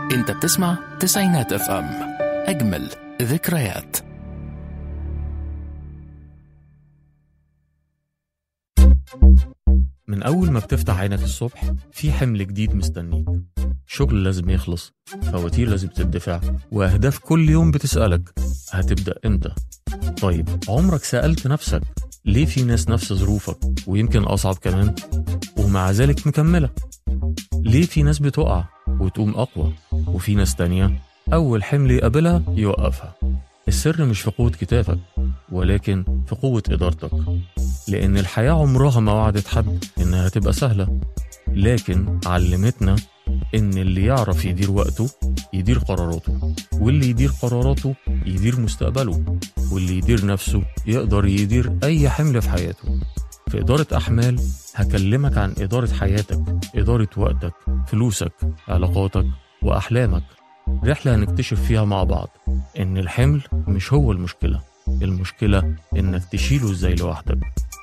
انت بتسمع تسعينات اف ام اجمل ذكريات من أول ما بتفتح عينك الصبح في حمل جديد مستنيك شغل لازم يخلص فواتير لازم تدفع وأهداف كل يوم بتسألك هتبدأ إمتى طيب عمرك سألت نفسك ليه في ناس نفس ظروفك ويمكن أصعب كمان ومع ذلك مكملة ليه في ناس بتقع وتقوم أقوى وفي ناس تانية أول حمل يقابلها يوقفها السر مش في قوة كتافك ولكن في قوة إدارتك لأن الحياة عمرها ما وعدت حد إنها تبقى سهلة لكن علمتنا إن اللي يعرف يدير وقته يدير قراراته واللي يدير قراراته يدير مستقبله واللي يدير نفسه يقدر يدير أي حمل في حياته في إدارة أحمال هكلمك عن إدارة حياتك إدارة وقتك فلوسك علاقاتك وأحلامك رحلة هنكتشف فيها مع بعض إن الحمل مش هو المشكلة المشكلة إنك تشيله إزاي لوحدك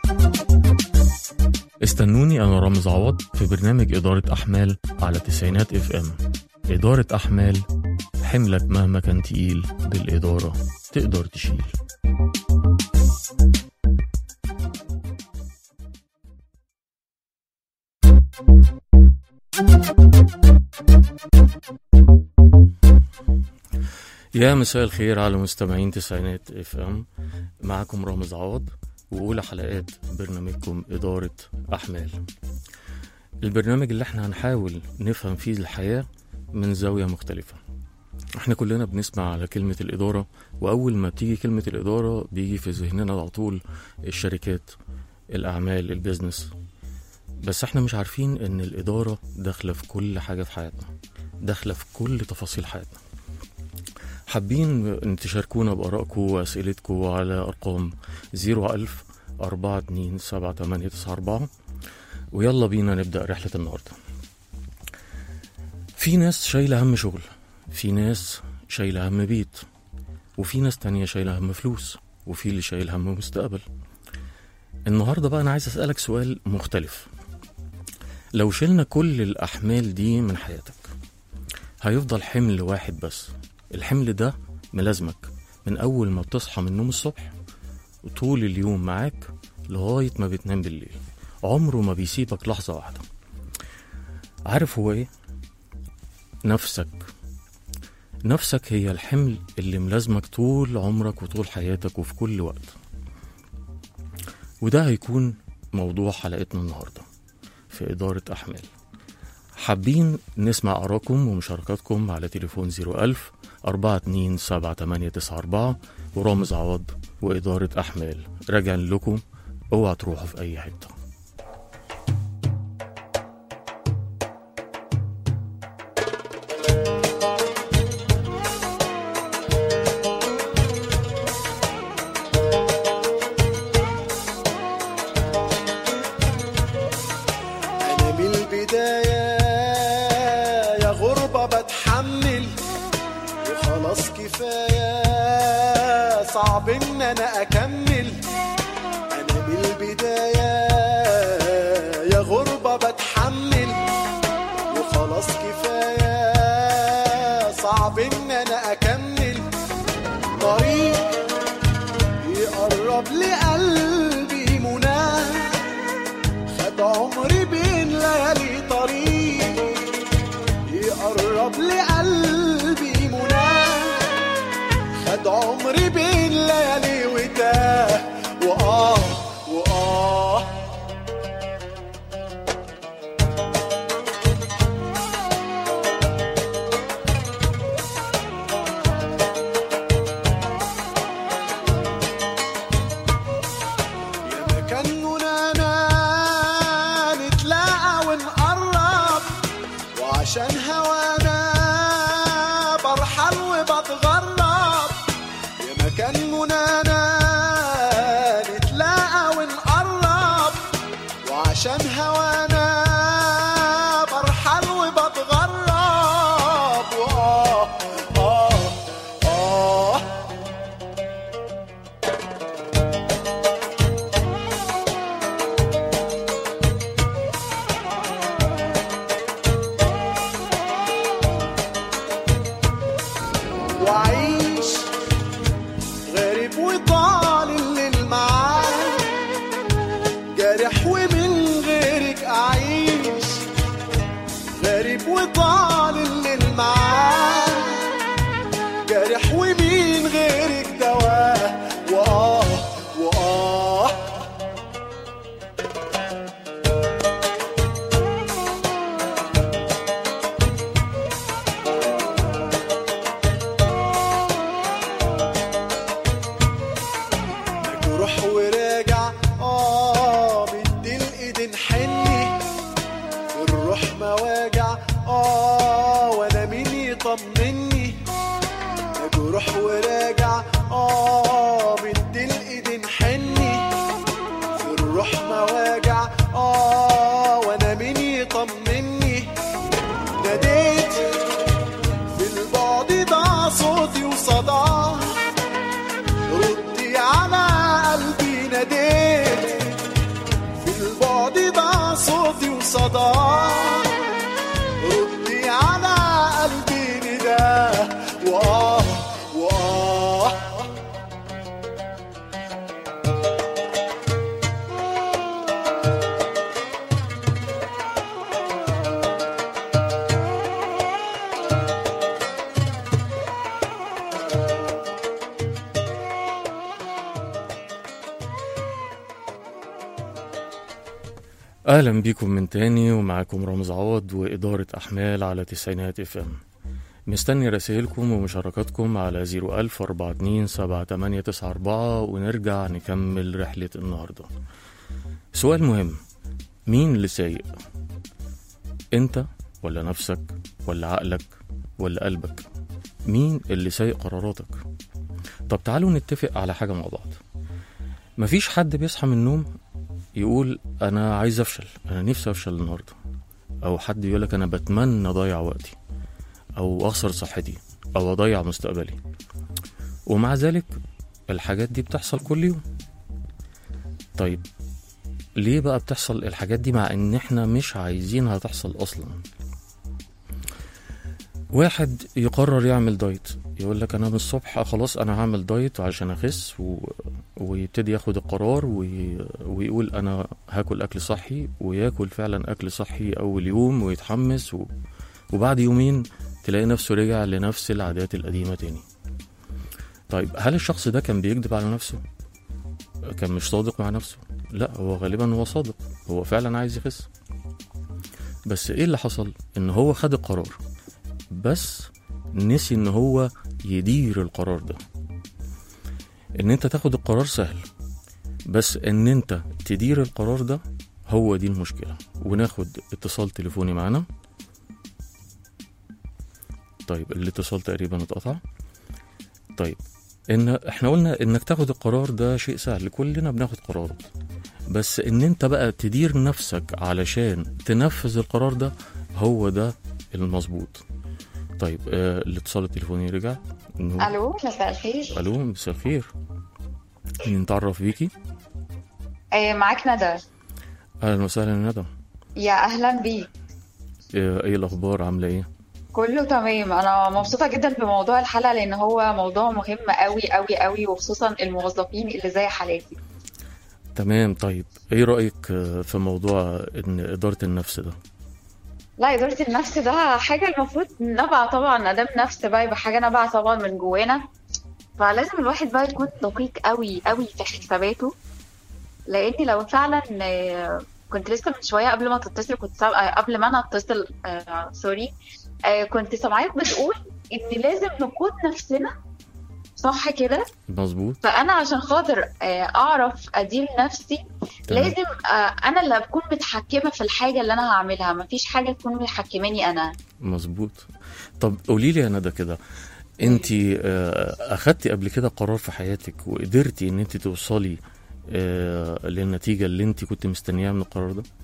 استنوني أنا رامز عوض في برنامج إدارة أحمال على تسعينات اف ام إدارة أحمال حملك مهما كان تقيل بالإدارة تقدر تشيل يا مساء الخير على مستمعين تسعينات اف ام معكم رامز عوض وأولى حلقات برنامجكم إدارة أحمال البرنامج اللي احنا هنحاول نفهم فيه الحياة من زاوية مختلفة احنا كلنا بنسمع على كلمة الإدارة وأول ما بتيجي كلمة الإدارة بيجي في ذهننا على طول الشركات الأعمال البيزنس بس احنا مش عارفين ان الإدارة داخلة في كل حاجة في حياتنا داخلة في كل تفاصيل حياتنا حابين ان تشاركونا بارائكم واسئلتكم على ارقام 01000 42 7894 ويلا بينا نبدا رحله النهارده في ناس شايله هم شغل في ناس شايله هم بيت وفي ناس تانية شايله هم فلوس وفي اللي شايل هم مستقبل النهارده بقى انا عايز اسالك سؤال مختلف لو شلنا كل الاحمال دي من حياتك هيفضل حمل واحد بس الحمل ده ملازمك من أول ما بتصحى من النوم الصبح وطول اليوم معاك لغاية ما بتنام بالليل عمره ما بيسيبك لحظة واحدة عارف هو ايه؟ نفسك نفسك هي الحمل اللي ملازمك طول عمرك وطول حياتك وفي كل وقت وده هيكون موضوع حلقتنا النهاردة في إدارة أحمال حابين نسمع آراءكم ومشاركاتكم على تليفون 01000 427894 ورامز عوض وإدارة أحمال راجع لكم اوعى تروحوا في أي حتة أنا من البداية يا غربة بتحمل وخلاص كفاية صعب إن أنا أكمل أنا من البداية يا غربة بتحمل وخلاص كفاية صعب إن أنا أكمل طريق يقرب لقلبي مناه خد عمري بين ليالي طريق يقرب لقلبي مناه خد عمري بين ليالي وتاه وآه وآه يا مكان منانا نتلاقى ونقرب وعشان هوانا برحل وبتغرب يا مكان منانا نتلاقى ونقرب وعشان هوانا برحل وبتغرب وآه آه آه الروح مواجع اه وانا مين يطمني مجروح وراجع اه من دي الايدين حني في الروح مواجع اه وانا مين يطمني ناديت في البعد ضاع صوتي وصداه ردي على قلبي ناديت في البعد ضاع صوتي وصداه ردي على قلبي نداه وآه وآه اهلا بيكم من تاني ومعاكم رامز عوض واداره احمال على تسعينات اف ام مستني رسائلكم ومشاركاتكم على 010427894 ونرجع نكمل رحلة النهاردة سؤال مهم مين اللي سايق انت ولا نفسك ولا عقلك ولا قلبك مين اللي سايق قراراتك طب تعالوا نتفق على حاجة مع بعض مفيش حد بيصحى من النوم يقول انا عايز افشل انا نفسي افشل النهارده او حد يقولك انا بتمنى اضيع وقتي او اخسر صحتي او اضيع مستقبلي ومع ذلك الحاجات دي بتحصل كل يوم طيب ليه بقى بتحصل الحاجات دي مع ان احنا مش عايزينها تحصل اصلا واحد يقرر يعمل دايت يقول لك انا من الصبح خلاص انا هعمل دايت عشان اخس و... ويبتدي ياخد القرار وي... ويقول انا هاكل اكل صحي وياكل فعلا اكل صحي اول يوم ويتحمس و... وبعد يومين تلاقي نفسه رجع لنفس العادات القديمة تاني طيب هل الشخص ده كان بيكذب على نفسه كان مش صادق مع نفسه لا هو غالبا هو صادق هو فعلا عايز يخس بس ايه اللي حصل ان هو خد القرار بس نسي ان هو يدير القرار ده ان انت تاخد القرار سهل بس ان انت تدير القرار ده هو دي المشكلة وناخد اتصال تليفوني معانا طيب الاتصال تقريبا اتقطع طيب ان احنا قلنا انك تاخد القرار ده شيء سهل كلنا بناخد قرارات بس ان انت بقى تدير نفسك علشان تنفذ القرار ده هو ده المظبوط طيب آه الاتصال التليفوني رجع إنه- الو مساء الخير الو مساء الخير نتعرف بيكي آه، معاك ندى اهلا وسهلا يا ندى يا اهلا بيك آه، ايه الاخبار عامله ايه كله تمام انا مبسوطه جدا بموضوع الحلقه لان هو موضوع مهم قوي قوي قوي وخصوصا الموظفين اللي زي حالاتي تمام طيب ايه رايك آه، في موضوع ان اداره النفس ده لا اداره النفس ده حاجه المفروض نبع طبعا ادام نفس بقى يبقى حاجه نبع طبعا من جوانا فلازم الواحد بقى يكون دقيق قوي قوي في حساباته لاني لو فعلا آه، كنت لسه من شويه قبل ما تتصل كنت سام... آه، قبل ما انا اتصل آه سوري آه كنت سامعاك بتقول ان لازم نقود نفسنا صح كده مظبوط فانا عشان خاطر آه، اعرف ادير نفسي تمام. لازم آه، انا اللي اكون متحكمه في الحاجه اللي انا هعملها مفيش حاجه تكون محكماني انا مظبوط طب قولي لي يا ندى كده انت اخدتي قبل كده قرار في حياتك وقدرتي ان انت توصلي آه، للنتيجه اللي انت كنت مستنياها من القرار ده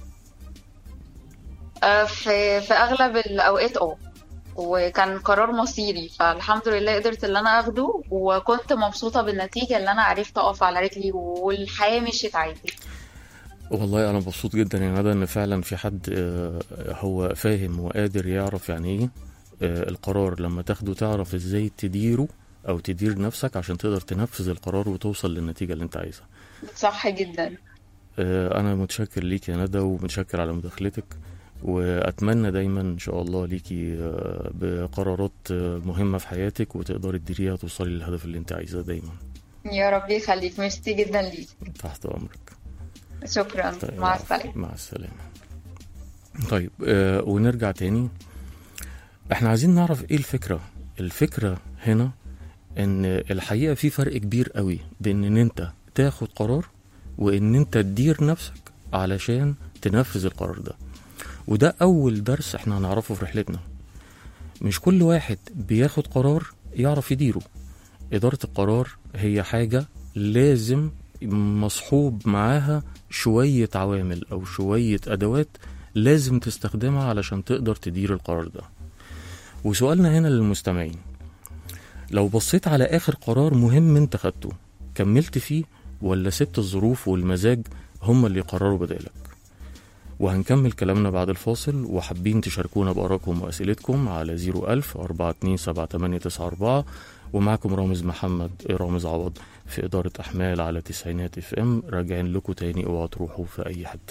آه، في في اغلب الاوقات اه وكان قرار مصيري فالحمد لله قدرت اللي انا اخده وكنت مبسوطه بالنتيجه اللي انا عرفت اقف على رجلي والحياه مشيت عادي والله انا مبسوط جدا يا ندى ان فعلا في حد آه، هو فاهم وقادر يعرف يعني ايه آه، القرار لما تاخده تعرف ازاي تديره او تدير نفسك عشان تقدر تنفذ القرار وتوصل للنتيجه اللي انت عايزها صح جدا آه، انا متشكر ليك يا ندى ومتشكر على مداخلتك واتمنى دايما ان شاء الله ليكي آه، بقرارات آه، مهمه في حياتك وتقدري تديريها توصلي للهدف اللي انت عايزاه دايما يا رب يخليك ميرسي جدا ليك تحت امرك شكرا طيب، مع العفو. السلامه مع السلامه طيب آه ونرجع تاني احنا عايزين نعرف ايه الفكره الفكره هنا ان الحقيقه في فرق كبير قوي بين ان انت تاخد قرار وان انت تدير نفسك علشان تنفذ القرار ده وده أول درس احنا هنعرفه في رحلتنا مش كل واحد بياخد قرار يعرف يديره إدارة القرار هي حاجة لازم مصحوب معاها شوية عوامل أو شوية أدوات لازم تستخدمها علشان تقدر تدير القرار ده وسؤالنا هنا للمستمعين لو بصيت على آخر قرار مهم انت خدته كملت فيه ولا سبت الظروف والمزاج هم اللي يقرروا بدالك وهنكمل كلامنا بعد الفاصل وحابين تشاركونا بآرائكم وأسئلتكم على 01000 427 ومعكم رامز محمد رامز عوض في إدارة أحمال على تسعينات اف ام راجعين لكم تاني اوعوا تروحوا في أي حتة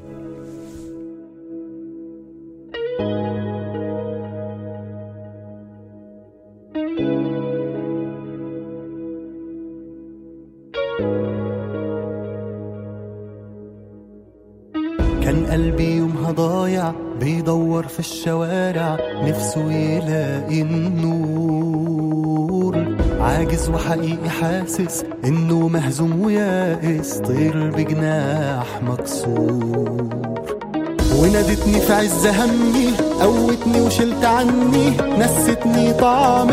كان قلبي يومها ضايع بيدور في الشوارع نفسه يلاقي النور عاجز وحقيقي حاسس انه مهزوم ويائس طير بجناح مكسور ونادتني في عز همي قوتني وشلت عني نستني طعم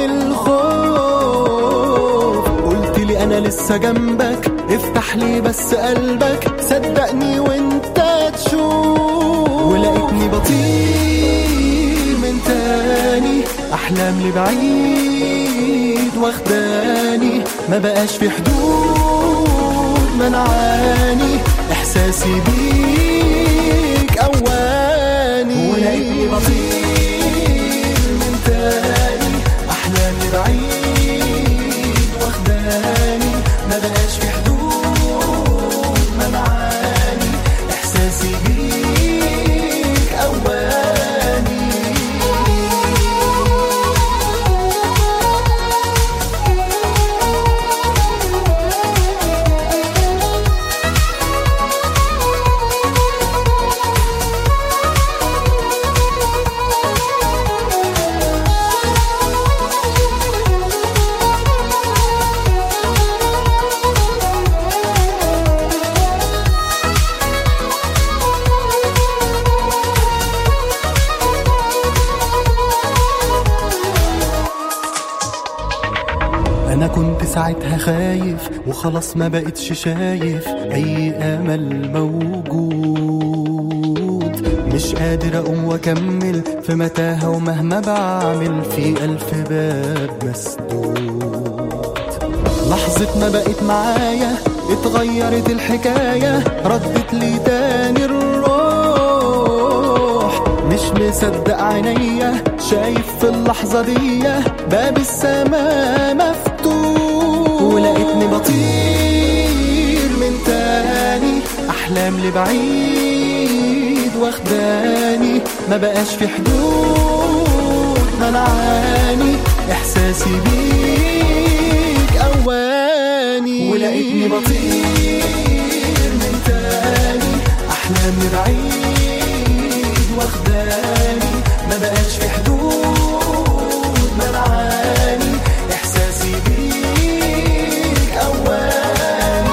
الخوف قلت لي انا لسه جنبك افتح لي بس قلبك صدقني وانت تشوف ولقيتني بطير من تاني احلام لبعيد واخداني ما بقاش في حدود منعاني احساسي بيك اواني ولقيتني بطير من تاني احلام لبعيد واخداني ما بقاش في حدود منعاني احساسي بيك اواني انا كنت ساعتها خايف وخلاص ما بقتش شايف اي امل موجود مش قادر اقوم واكمل في متاهه ومهما بعمل في الف باب مسدود لحظة ما بقت معايا اتغيرت الحكاية ردت لي تاني الروح مش مصدق عينيا شايف في اللحظة دي باب السماء مفتوح ولقيتني بطير من تاني أحلام لبعيد واخداني ما بقاش في حدود منعاني إحساسي بيك أواني ولقيتني بطير من تاني أحلام لبعيد واخداني ما بقاش في حدود منعاني إحساسي بيك أواني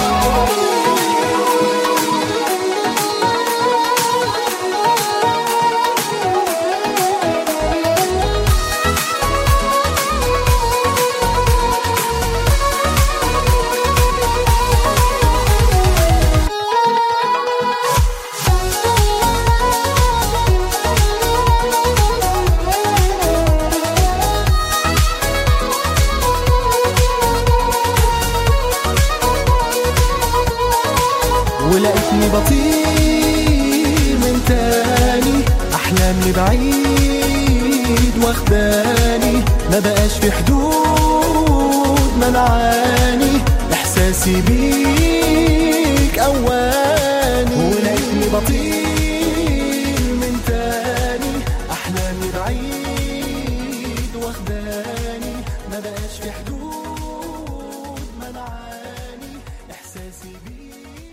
ولقيتني بطير من تاني احلام لبعيد واخداني ما بقاش في حدود منعاني احساسي بيك اواني ولقيتني بطير من تاني احلام لبعيد واخداني ما بقاش في حدود منعاني احساسي بيك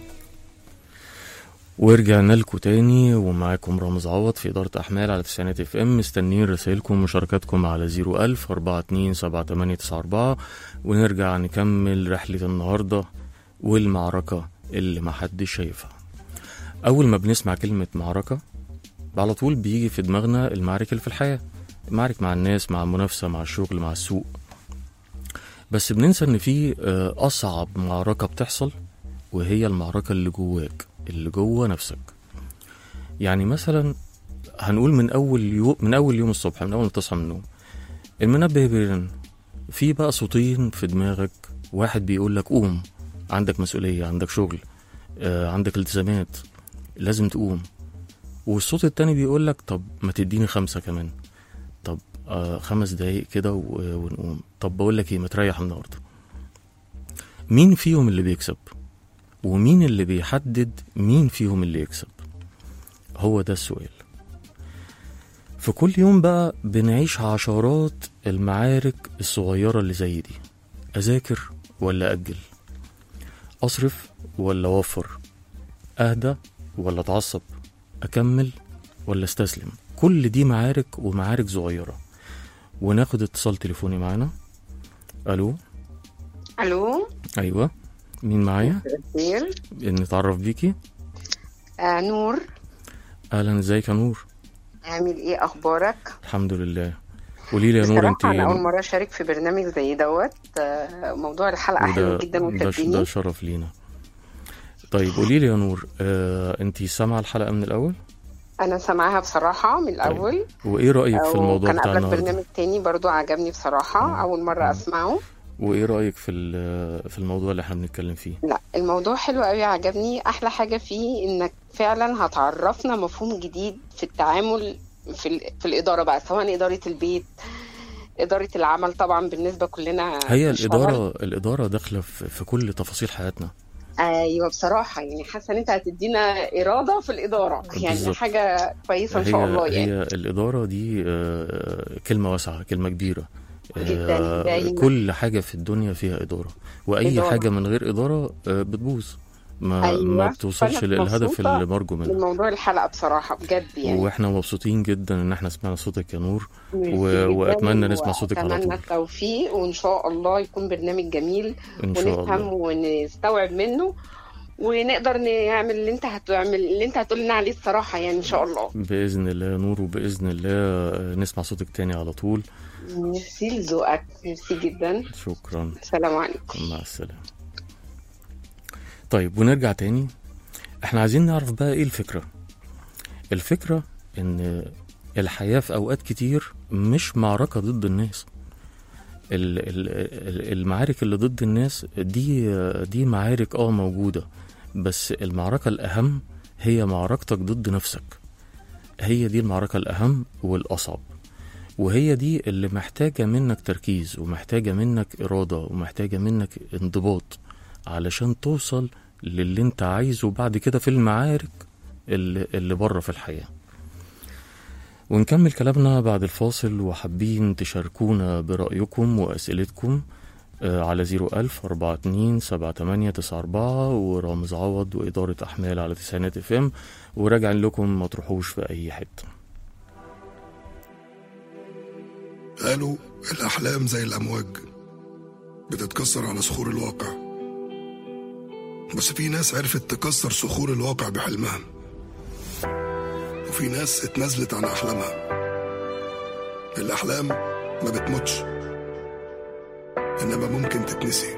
ورجعنا لكم تاني ومعاكم رامز عوض في إدارة أحمال على تسعينات اف ام مستنيين رسائلكم ومشاركاتكم على 01000 427894 ونرجع نكمل رحلة النهاردة والمعركة اللي محدش شايفها أول ما بنسمع كلمة معركة على طول بيجي في دماغنا المعارك اللي في الحياة معارك مع الناس مع المنافسة مع الشغل مع السوق بس بننسى ان في آه، اصعب معركة بتحصل وهي المعركة اللي جواك اللي جوه نفسك يعني مثلا هنقول من اول يوم من اول يوم الصبح من اول ما تصحى من النوم المنبه بيرن في بقى صوتين في دماغك واحد بيقول لك قوم عندك مسؤولية عندك شغل آه، عندك التزامات لازم تقوم والصوت التاني بيقول لك طب ما تديني خمسة كمان طب آه خمس دقايق كده و- ونقوم طب بقول لك ايه ما تريح النهارده مين فيهم اللي بيكسب ومين اللي بيحدد مين فيهم اللي يكسب هو ده السؤال في كل يوم بقى بنعيش عشرات المعارك الصغيرة اللي زي دي أذاكر ولا أجل أصرف ولا أوفر أهدى ولا أتعصب أكمل ولا استسلم كل دي معارك ومعارك صغيرة وناخد اتصال تليفوني معانا ألو الو أيوة مين معايا خير نتعرف بيكي آه نور أهلا ازيك يا نور عامل ايه اخبارك الحمد لله قولي لي يا نور انت بصراحة انا اول مره اشارك في برنامج زي دوت آه موضوع الحلقه حلو وده جدا ده, ده وشدني شرف لينا طيب قولي لي يا نور آه انت سامعه الحلقه من الاول انا سامعاها بصراحه من الاول وايه رايك في الموضوع وكان بتاع قبلك النهارده برنامج تاني برضو عجبني بصراحه اول مره اسمعه وايه رايك في ال- في الموضوع اللي احنا بنتكلم فيه لا الموضوع حلو قوي عجبني احلى حاجه فيه انك فعلا هتعرفنا مفهوم جديد في التعامل في ال... في الاداره بقى سواء اداره البيت اداره العمل طبعا بالنسبه كلنا هي بنشتغل. الاداره الاداره داخله في, في كل تفاصيل حياتنا ايوه بصراحه يعني حاسه ان انت هتدينا اراده في الاداره يعني بالظبط. حاجه كويسه ان هي شاء الله يعني هي الاداره دي آه، كلمه واسعه كلمه كبيره جداً، آه، دايماً. كل حاجه في الدنيا فيها اداره واي إدارة. حاجه من غير اداره آه، بتبوظ ما أيوة. ما بتوصلش فأنا للهدف مبسوطة اللي مرجو منه من موضوع الحلقه بصراحه بجد يعني واحنا مبسوطين جدا ان احنا سمعنا صوتك يا نور ميرسي و- جداً، وأتمنى نسمع صوتك على وأتمنى طول. التوفيق وان شاء الله يكون برنامج جميل ان شاء ونفهم الله ونستوعب منه ونقدر نعمل اللي انت هتعمل اللي انت هتقول لنا عليه الصراحه يعني ان شاء الله باذن الله يا نور وباذن الله آه، نسمع صوتك تاني على طول ميرسي لذوقك ميرسي جدا شكرا السلام عليكم مع السلامه طيب ونرجع تاني احنا عايزين نعرف بقى ايه الفكره الفكره ان الحياه في اوقات كتير مش معركه ضد الناس ال- ال- ال- المعارك اللي ضد الناس دي دي معارك اه موجوده بس المعركه الاهم هي معركتك ضد نفسك هي دي المعركه الاهم والاصعب وهي دي اللي محتاجه منك تركيز ومحتاجه منك اراده ومحتاجه منك انضباط علشان توصل للي انت عايزه بعد كده في المعارك اللي, اللي بره في الحياه ونكمل كلامنا بعد الفاصل وحابين تشاركونا برأيكم وأسئلتكم آه، على 01000 42 78 94 ورامز عوض وإدارة أحمال على تسعينات اف ام وراجعين لكم ما تروحوش في أي حتة قالوا الأحلام زي الأمواج بتتكسر على صخور الواقع بس في ناس عرفت تكسر صخور الواقع بحلمها وفي ناس اتنازلت عن أحلامها الأحلام ما بتموتش إنما ممكن تتنسي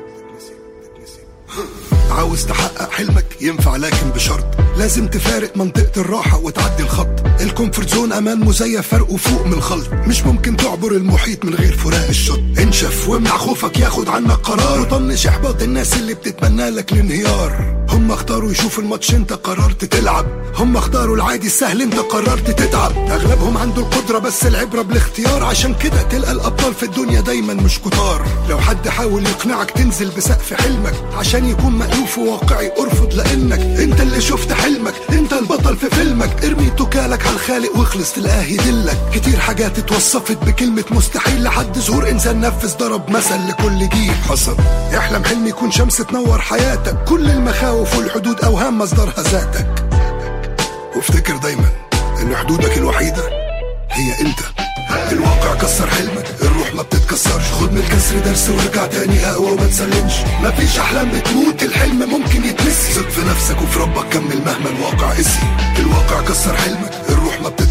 عاوز تحقق حلمك ينفع لكن بشرط لازم تفارق منطقة الراحة وتعدي الخط الكومفورت زون أمان مزيف فرقه فوق من الخلط مش ممكن تعبر المحيط من غير فراق الشط انشف وامنع خوفك ياخد عنك قرار وطنش إحباط الناس اللي بتتمنى لك الانهيار هم اختاروا يشوفوا الماتش انت قررت تلعب هم اختاروا العادي السهل انت قررت تتعب اغلبهم عنده القدرة بس العبرة بالاختيار عشان كده تلقى الابطال في الدنيا دايما مش كتار لو حد حاول يقنعك تنزل بسقف حلمك عشان يكون مألوف وواقعي ارفض لانك انت اللي شفت حلمك انت البطل في فيلمك ارمي توكالك على الخالق واخلص تلقاه يدلك كتير حاجات اتوصفت بكلمة مستحيل لحد ظهور انسان نفذ ضرب مثل لكل جيل حصل احلم حلم يكون شمس تنور حياتك كل المخاوف والحدود اوهام مصدرها ذاتك وافتكر دايما ان حدودك الوحيدة هي انت الواقع كسر حلمك الروح ما بتتكسرش خد من الكسر درس وارجع تاني اقوى وما تسلمش مفيش احلام بتموت الحلم ممكن يتنسي ثق في نفسك وفي ربك كمل مهما الواقع قسي الواقع كسر حلمك الروح ما بتتكسرش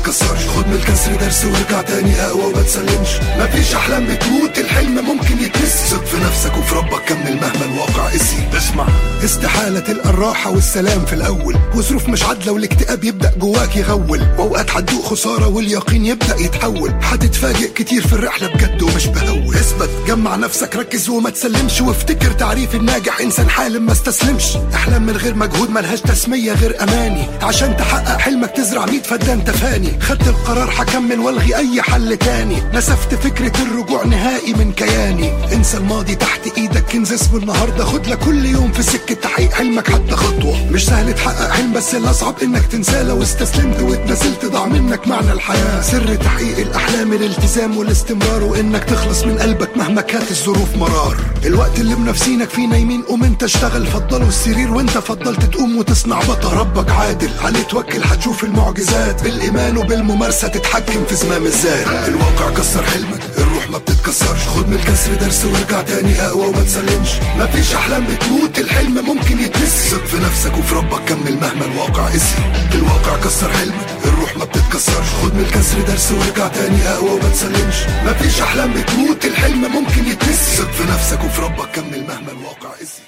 بتتكسرش خد من الكسر درس وارجع تاني اقوى وما تسلمش مفيش احلام بتموت الحلم ممكن يتنس ثق في نفسك وفي ربك كمل مهما الواقع قسي اسمع استحالة تلقى الراحة والسلام في الأول وظروف مش عادلة والاكتئاب يبدأ جواك يغول وأوقات هتدوق خسارة واليقين يبدأ يتحول هتتفاجئ كتير في الرحلة بجد ومش بهول اثبت جمع نفسك ركز وما تسلمش وافتكر تعريف الناجح إنسان حالم ما استسلمش أحلام من غير مجهود ملهاش تسمية غير أماني عشان تحقق حلمك تزرع 100 فدان تفاني خدت القرار هكمل والغي أي حل تاني نسفت فكرة الرجوع نهائي من كياني انسى الماضي تحت ايدك كنز اسمه النهارده خد لك كل يوم في سكه تحقيق حلمك حتى خطوه مش سهل تحقق حلم بس الاصعب انك تنساه لو استسلمت واتنازلت ضاع منك معنى الحياه سر تحقيق الاحلام الالتزام والاستمرار وانك تخلص من قلبك مهما كانت الظروف مرار الوقت اللي منافسينك فيه نايمين قوم انت اشتغل فضلوا السرير وانت فضلت تقوم وتصنع بطل ربك عادل عليه توكل هتشوف المعجزات بالايمان وبالممارسه تتحكم في زمام الذات الواقع كسر حلمك الروح ما بتتكسرش خد من الكسر درس وارجع تاني اقوى وما تسلمش مفيش احلام بتموت الحلم ممكن يتنس ثق في نفسك وفي ربك كمل مهما الواقع قسي الواقع كسر حلمك الروح ما بتتكسرش خد من الكسر درس وارجع تاني اقوى وما تسلمش مفيش احلام بتموت الحلم ممكن يتنس ثق في نفسك وفي ربك كمل مهما الواقع قسي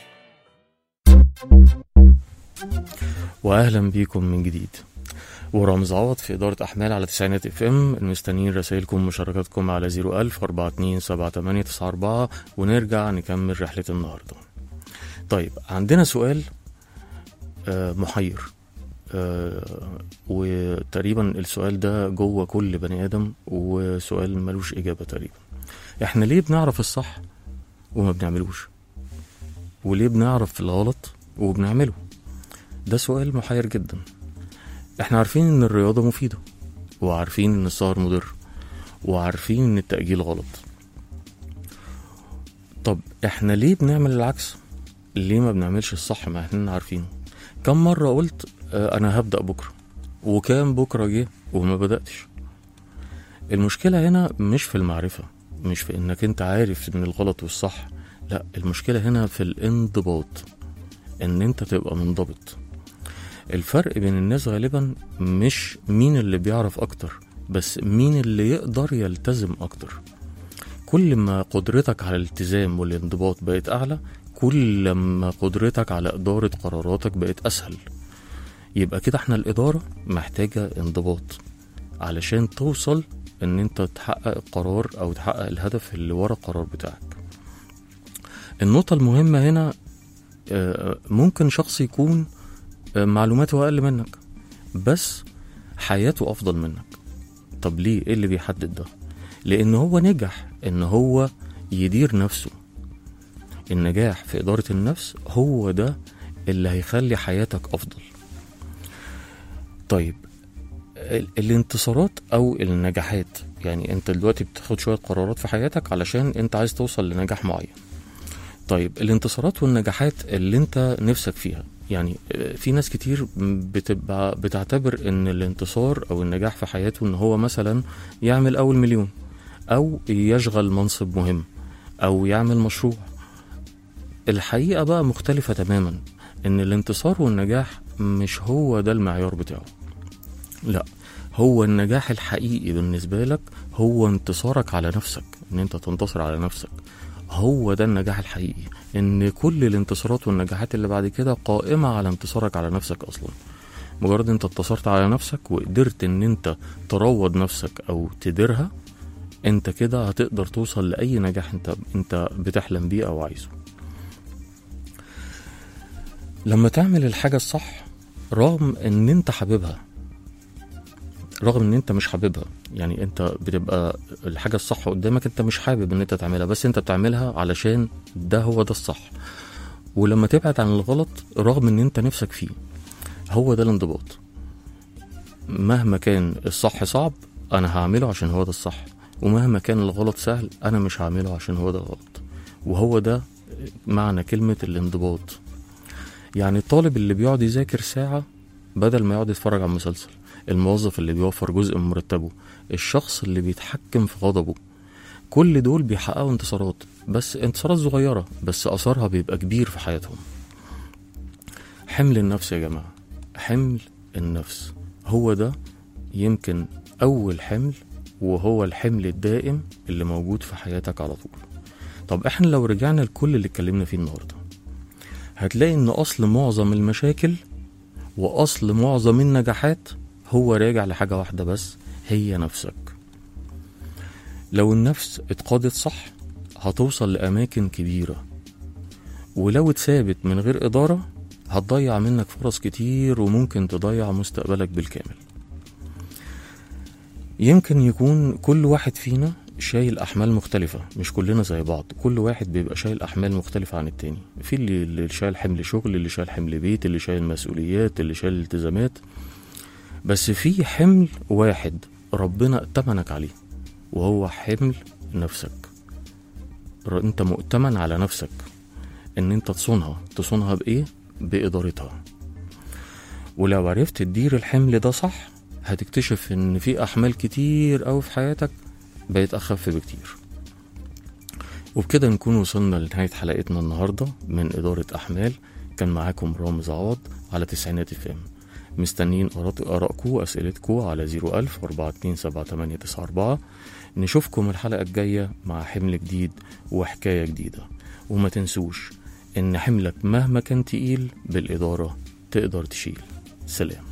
واهلا بيكم من جديد ورامز عوض في إدارة أحمال على تسعينات اف ام مستنيين رسائلكم ومشاركاتكم على 01000 427 ونرجع نكمل رحلة النهاردة طيب عندنا سؤال آه، محير آه، وتقريبا السؤال ده جوه كل بني آدم وسؤال ملوش إجابة تقريبا احنا ليه بنعرف الصح وما بنعملوش وليه بنعرف الغلط وبنعمله ده سؤال محير جدا احنا عارفين ان الرياضة مفيدة وعارفين ان السهر مضر وعارفين ان التأجيل غلط طب احنا ليه بنعمل العكس ليه ما بنعملش الصح ما احنا عارفينه كم مرة قلت اه انا هبدأ بكرة وكام بكرة جه وما بدأتش المشكلة هنا مش في المعرفة مش في انك انت عارف ان الغلط والصح لا المشكلة هنا في الانضباط ان انت تبقى منضبط الفرق بين الناس غالبا مش مين اللي بيعرف اكتر بس مين اللي يقدر يلتزم اكتر كل ما قدرتك على الالتزام والانضباط بقت اعلى كل ما قدرتك على ادارة قراراتك بقت اسهل يبقى كده احنا الادارة محتاجة انضباط علشان توصل ان انت تحقق القرار او تحقق الهدف اللي ورا القرار بتاعك النقطة المهمة هنا آه، ممكن شخص يكون آه، معلوماته أقل منك بس حياته أفضل منك طب ليه إيه اللي بيحدد ده لأن هو نجح إن هو يدير نفسه النجاح في إدارة النفس هو ده اللي هيخلي حياتك أفضل طيب ال- الانتصارات أو النجاحات يعني أنت دلوقتي بتاخد شوية قرارات في حياتك علشان أنت عايز توصل لنجاح معين طيب الانتصارات والنجاحات اللي انت نفسك فيها يعني آه، في ناس كتير بتبقى بتعتبر ان الانتصار او النجاح في حياته ان هو مثلا يعمل اول مليون او يشغل منصب مهم او يعمل مشروع الحقيقة بقى مختلفة تماما ان الانتصار والنجاح مش هو ده المعيار بتاعه لا هو النجاح الحقيقي بالنسبة لك هو انتصارك على نفسك ان انت تنتصر على نفسك هو ده النجاح الحقيقي ان كل الانتصارات والنجاحات اللي بعد كده قائمة على انتصارك على نفسك اصلا مجرد انت انتصرت على نفسك وقدرت ان انت تروض نفسك او تديرها انت كده هتقدر توصل لاي نجاح انت انت بتحلم بيه او عايزه لما تعمل الحاجة الصح رغم ان انت حاببها رغم ان انت مش حاببها يعني انت بتبقى الحاجة الصح قدامك انت مش حابب ان انت تعملها بس انت بتعملها علشان ده هو ده الصح ولما تبعد عن الغلط رغم ان انت نفسك فيه هو ده الانضباط مهما كان الصح صعب انا هعمله عشان هو ده الصح ومهما كان الغلط سهل انا مش هعمله عشان هو ده غلط وهو ده معنى كلمة الانضباط يعني الطالب اللي بيقعد يذاكر ساعة بدل ما يقعد يتفرج على مسلسل الموظف اللي بيوفر جزء من مرتبه الشخص اللي بيتحكم في غضبه كل دول بيحققوا انتصارات بس انتصارات صغيرة بس أثرها بيبقى كبير في حياتهم حمل النفس يا جماعة حمل النفس هو ده يمكن أول حمل وهو الحمل الدائم اللي موجود في حياتك على طول طب احنا لو رجعنا لكل اللي اتكلمنا فيه النهارده هتلاقي ان اصل معظم المشاكل واصل معظم النجاحات هو راجع لحاجه واحده بس هي نفسك لو النفس اتقادت صح هتوصل لاماكن كبيره ولو اتثابت من غير اداره هتضيع منك فرص كتير وممكن تضيع مستقبلك بالكامل يمكن يكون كل واحد فينا شايل احمال مختلفه مش كلنا زي بعض كل واحد بيبقى شايل احمال مختلفه عن التاني في اللي, اللي شايل حمل شغل اللي شايل حمل بيت اللي شايل مسؤوليات اللي شايل التزامات بس في حمل واحد ربنا ائتمنك عليه وهو حمل نفسك ر- انت مؤتمن على نفسك ان انت تصونها تصونها بايه بادارتها ولو عرفت تدير الحمل ده صح هتكتشف ان في احمال كتير قوي في حياتك بقت اخف بكتير وبكده نكون وصلنا لنهاية حلقتنا النهاردة من إدارة أحمال كان معاكم رامز عوض على تسعينات اف ام مستنيين آرات- آرائكم وأسئلتكم على 01000 427 نشوفكم الحلقة الجاية مع حمل جديد وحكاية جديدة وما تنسوش إن حملك مهما كان تقيل بالإدارة تقدر تشيل سلام